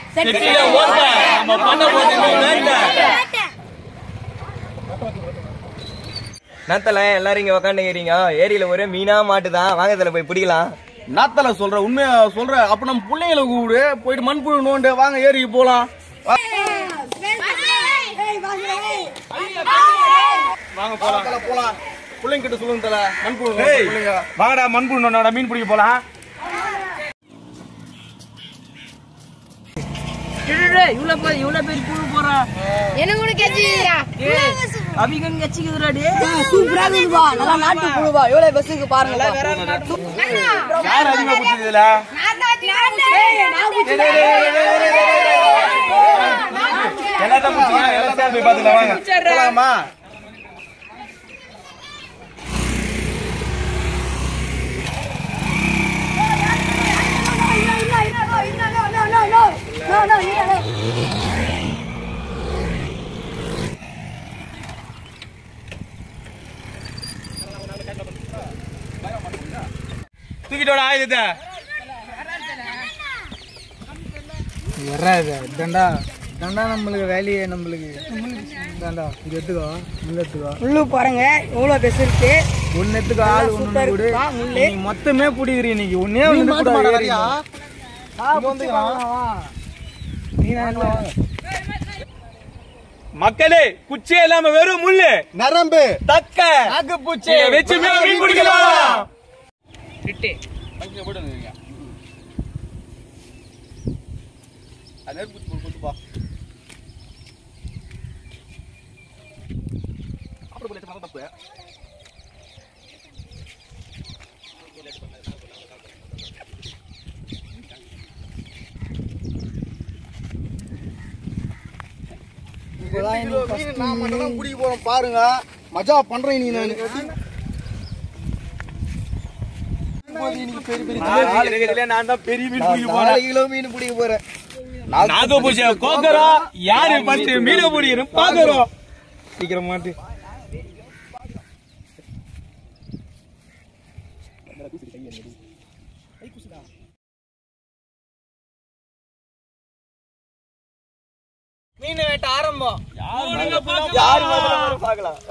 செட்டில ஓட்ட நம்ம பண்ண போறது வேண்ட நாத்தல எல்லாரும் இங்க உக்காந்துக்கிறீங்க ஏரியில ஒரே மீனா மாட்டுதான் வாங்க தல போய் பிடிக்கலாம் நாத்தல சொல்ற உண்மையா சொல்ற அப்ப நம்ம பிள்ளைங்களை கூப்பிடு போயிட்டு மண்புழு நோண்டு வாங்க ஏரிக்கு போலாம் வாங்க போலாம் தல போலாம் பிள்ளைங்க கிட்ட சொல்லுங்க தல மண்புழு நோண்டு பிள்ளைங்க வாங்கடா மண்புழு நோண்டா மீன் பிடிக்க போலாம் இவ்வளவு பேர் இவ்வளவு பேர் புழு போறா எனக்கு கூட கேட்சியா அபிகன் கச்சிக்குதுடா டே சூப்பரா இருக்குதுப்பா நல்லா நாட்டு புழுவா எவ்வளவு பெருசுக்கு பாருங்க யார் அதிகமா பிடிச்சதுல எல்லாத்தையும் பிடிச்சிங்க எல்லாத்தையும் போய் பாத்துக்கலாம் வாங்க போலாமா தூக்கிட்டோட ஆயுதத்தை வராது தண்டா தண்டா நம்மளுக்கு வேலையே நம்மளுக்கு தண்டா இது எடுத்துக்கோ முள்ள எடுத்துக்கோ முள்ளு பாருங்க எவ்வளவு பெருசு இருக்கு ஒன்னு எடுத்துக்கோ ஆள் ஒண்ணு சூப்பரா கூட இருக்குப்பா, முள்ளு. நீ மொத்தமே பிடிக்கிறீ இன்னைக்கு ஒன்னே ஒண்ணு கூட ஏறிங்க. நீ நான் இல்ல. மக்களே குச்சி இல்லாம வெறும் முள்ளு நரம்பு தக்க நாக்குப்பூச்சி. இதை வச்சு மீன் மீன் பிடிக்கலாம் அது நெருப்பு குச்சி கொடுத்துப்பா அப்புறம் கொஞ்சம் மரம் தப்பு கிலோ மீன் நான் மட்டும் தான் பிடிக்க போறோம் பாருங்க மஜா பண்றேன் நீ நான் நான் தான் பெரிய மீன் பிடிக்க போறேன் நாலு கிலோ மீன் பிடிக்க போறேன் நாகபூஜை கோக்கறோம் யாரு ஃபர்ஸ்ட் மீன பிடிக்கணும் பாக்குறோம் சீக்கிரம் மாட்டு மீன் வேட்ட ஆரம்பம் யாரு முதல்ல வரும் பார்க்கலாம்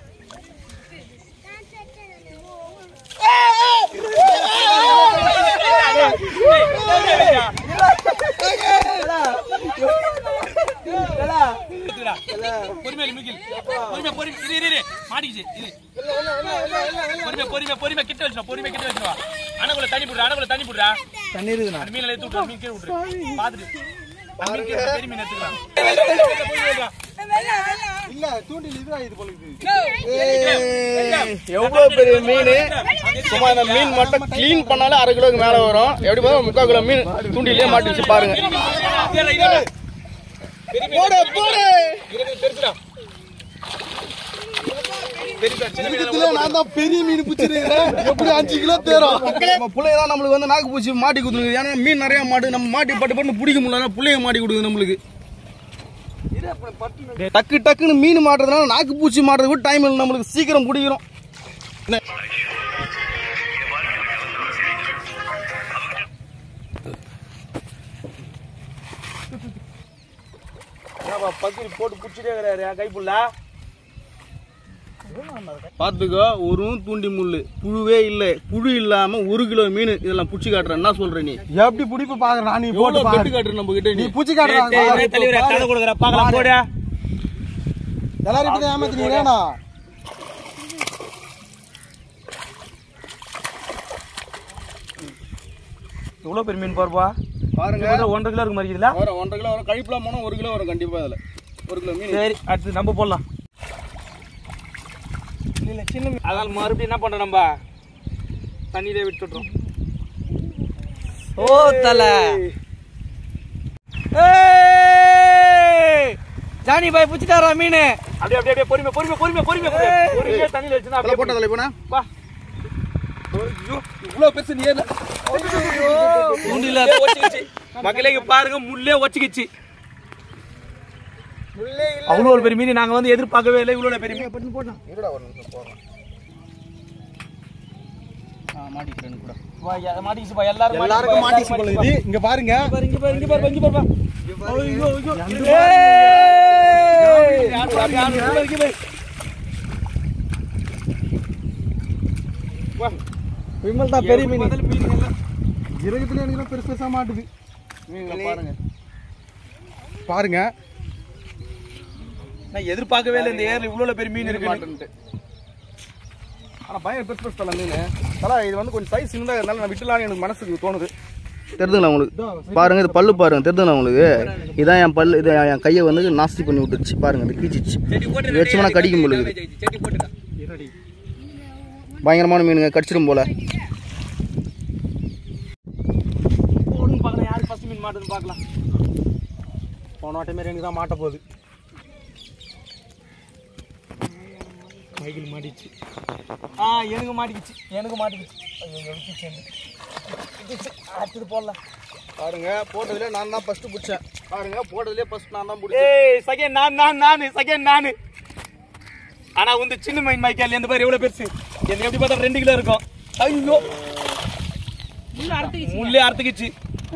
பொறுமையா மிகில் பொறுமையா பொறுமை இரு இரு, இரு மாட்டிக்கிச்சு இரு பொறுமையா பொறுமையா பொறுமையா கிட்ட வச்சுவா பொறுமையா கிட்ட வச்சுவா அணக்குள்ள தண்ணி போடுறா அணக்குள்ள தண்ணி போடுறா தண்ணி இருக்குண்ணா அந்த மீன்ல எடுத்து விட்டுரு மீன் கீழே விட்டுரு பாத்துட்டு அந்த மீன் கீழே பெரிய மீன் எடுத்துக்கலாம் இல்ல தூண்டில் இதுதான் இது போல எவ்வளவு பெரிய மீன் சும்மா இந்த மீன் மட்டும் க்ளீன் பண்ணாலே அரை கிலோக்கு மேல வரும் எப்படி பார்த்தா முக்கால் கிலோ மீன் தூண்டிலே மாட்டிச்சு பாருங்க போடு போடு இருக்கத்துல நான் தான் பெரிய மீன் பிடிச்சிருக்கிறேன் எப்படி அஞ்சு கிலோ தேரும் நம்ம பிள்ளைங்க தான் நம்மளுக்கு வந்து நாக்கு பூச்சி மாட்டி கொடுத்துருக்கு ஏன்னா மீன் நிறைய மாட்டு நம்ம மாட்டி பட்டு பட்டு பிடிக்க முடியல பிள்ளைங்க மாட்டி கொடுக்குது நம்மளுக்கு டக்கு டக்குன்னு மீன் மாட்டுறதுனால நாக்கு பூச்சி மாட்டுறது கூட டைம் இல்லை நம்மளுக்கு சீக்கிரம் பிடிக்கிறோம் என்ன? பக்கி போட்டு புடிச்சிட்டே இருக்கிறாரு கைப்புள்ள பார்த்துக்கோ ஒரு தூண்டி முள்ளு புழுவே இல்லை புழு இல்லாம ஒரு கிலோ மீன் இதெல்லாம் புடிச்சு காட்டுறேன் என்ன சொல்ற நீ எப்படி பிடிப்பு பாக்குறா நீ எவ்வளவு பெட்டு காட்டுற நம்ம கிட்ட நீ பூச்சி காட்டுறாங்க தலைவரா கதை கொடுக்குற பாக்கலாம் போடா எல்லாரும் இப்படி ஏமாத்தினீங்களா இவ்வளவு பெரிய மீன் பாருப்பா பாருங்க ஒன்றரை கிலோ இருக்கு மாதிரி இருக்குதுல்ல வரும் ஒன்றரை கிலோ வரும் கழிப்புலாம் போனா ஒரு கிலோ வரும் கண்டிப்பா அதுல ஒரு கிலோ மீன் சரி அடுத்து நம்ம போடலாம் அதனால மறுபடியும் என்ன பண்றோம் நம்ம தண்ணியிலே விட்டுடுறோம் ஓ தலை ஜானி பாய் புடிச்சிட்டாரா மீன் அப்படியே அப்படியே அப்படியே பொறுமை பொறுமை பொறுமை பொறுமை பொறுமை பொறுமையா தண்ணியில வச்சுனா தலை போட்ட தலை போனா வா இவ்வளவு பெருசு நீ ஏறல தூண்டில ஒச்சிக்கிச்சு மக்களே இங்க பாருங்க முள்ளே ஒச்சிக்கிச்சு அவ்வளோ ஒரு பெரிய மீன் நாங்க வந்து எதிர்பார்க்கவே இல்லை இவ்வளோ பெரிய மீன் இருடா ஒரு நிமிஷம் போறோம் மாட்டிக்கிறேன் கூட வா, யா- மாட்டிக்கிச்சுப்பா எல்லாரும் எல்லாருக்கும் மாட்டிச்சு போல இது இங்க பாருங்க பாரு, இங்க பாரு இங்க பாரு இங்க பாரு ஐயோ ஐயோ யாரு யாரு யாரு உள்ள இருக்கு பாரு விமல் தான் பெரிய மீன் இறகுத்துல எனக்கு பெருசு பெருசா மாட்டுது மீன்களை பாருங்க பாருங்க நான் எதிர்பார்க்கவே இல்லை இந்த ஏர்ல இவ்வளவு பெரிய மீன் இருக்கு மாட்டுன்ட்டு ஆனா பயங்கர பெருசு பெருசு தலை மீன் தலை இது வந்து கொஞ்சம் சைஸ் இருந்தா இருந்தாலும் நான் விட்டுலான்னு எனக்கு மனசுக்கு தோணுது தெரிதுங்களா உங்களுக்கு பாருங்க இது பல்லு பாருங்க தெரிதுங்களா உங்களுக்கு இதான் என் பல்லு இது என் கையை வந்து நாஸ்தி பண்ணி விட்டுருச்சு பாருங்க இது கீச்சிச்சு இது வச்சோம்னா கடிக்கும் போல இருக்குது பயங்கரமான மீனுங்க கடிச்சிடும் போல போடுங்க பார்க்கலாம் யாரு ஃபர்ஸ்ட் மீன் மாட்டுதுன்னு பார்க்கலாம் போன வாட்டமே எனக்கு தான் மாட்ட போகுது மைக்கில் மாட்டிச்சு ஆ எனக்கு மாட்டிக்கிச்சு எனக்கு மாட்டிக்கிச்சு ஐயோ விட்டுச்சு எனக்கு. விட்டுச்சு. அடுத்தது போடலாம் பாருங்க போட்டதுல நான் தான் ஃபர்ஸ்ட் பிடிச்சேன் பாருங்க போட்டதுல ஃபர்ஸ்ட் நான் தான் பிடிச்சேன் ஏய் செகண்ட் நான் நான் நானு செகண்ட் நானு ஆனா வந்து சின்ன மீன் மைக்கால் எந்த பேர் எவ்வளவு பெருசு எனக்கு எப்படி பார்த்தா ரெண்டு கிலோ இருக்கும் ஐயோ முள்ளே அறுத்துக்கிச்சு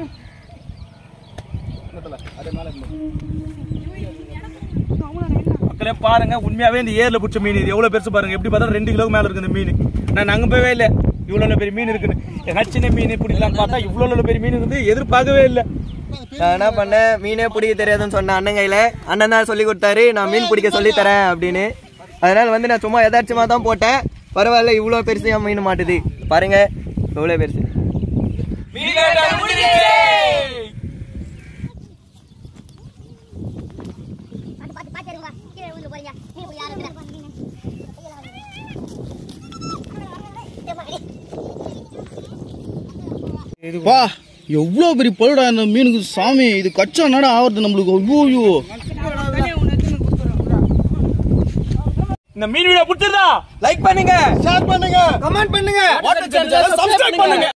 மக்களே பாருங்க உண்மையாவே இந்த ஏர்ல பிடிச்ச மீன் இது எவ்வளவு பெருசு பாருங்க எப்படி பார்த்தா ரெண்டு கிலோக்கு மேல இருக்கு இந்த மீன் நான் அங்க போவே இல்லை இவ்வளவு பெரிய மீன் இருக்குன்னு ஏன்னா சின்ன மீன் பிடிக்கலாம்னு பார்த்தா இவ்வளவு பெரிய மீன் இருந்து எதிர்பார்க்கவே இல்லை நான் என்ன பண்ணேன் மீனே பிடிக்க தெரியாதுன்னு சொன்னேன் அண்ணன் கையில அண்ணன் தான் சொல்லி கொடுத்தாரு நான் மீன் பிடிக்க சொல்லி தரேன் அப்படின்னு அதனால வந்து நான் சும்மா யதார்த்தமா தான் போட்டேன் பரவாயில்ல இவ்வளோ பெருசு என் மீன் மாட்டுது பாருங்க இவ்வளோ பெருசு பார்த்து பார்த்து பார்த்து இருங்க கீழே விழுந்து போறீங்க மீன் பிடிக்க ஆரம்பிக்கிறேன் வா எவ்வளோ பெரிய பழுடா இந்த மீனுக்கு சாமி இது கச்சா நட ஆவறது நம்மளுக்கு ஐயோ இந்த மீன் வீடியோ பிடிச்சிருந்தா லைக் பண்ணுங்க ஷேர் பண்ணுங்க கமெண்ட் பண்ணுங்க சப்ஸ்கிரைப் பண்ணுங்க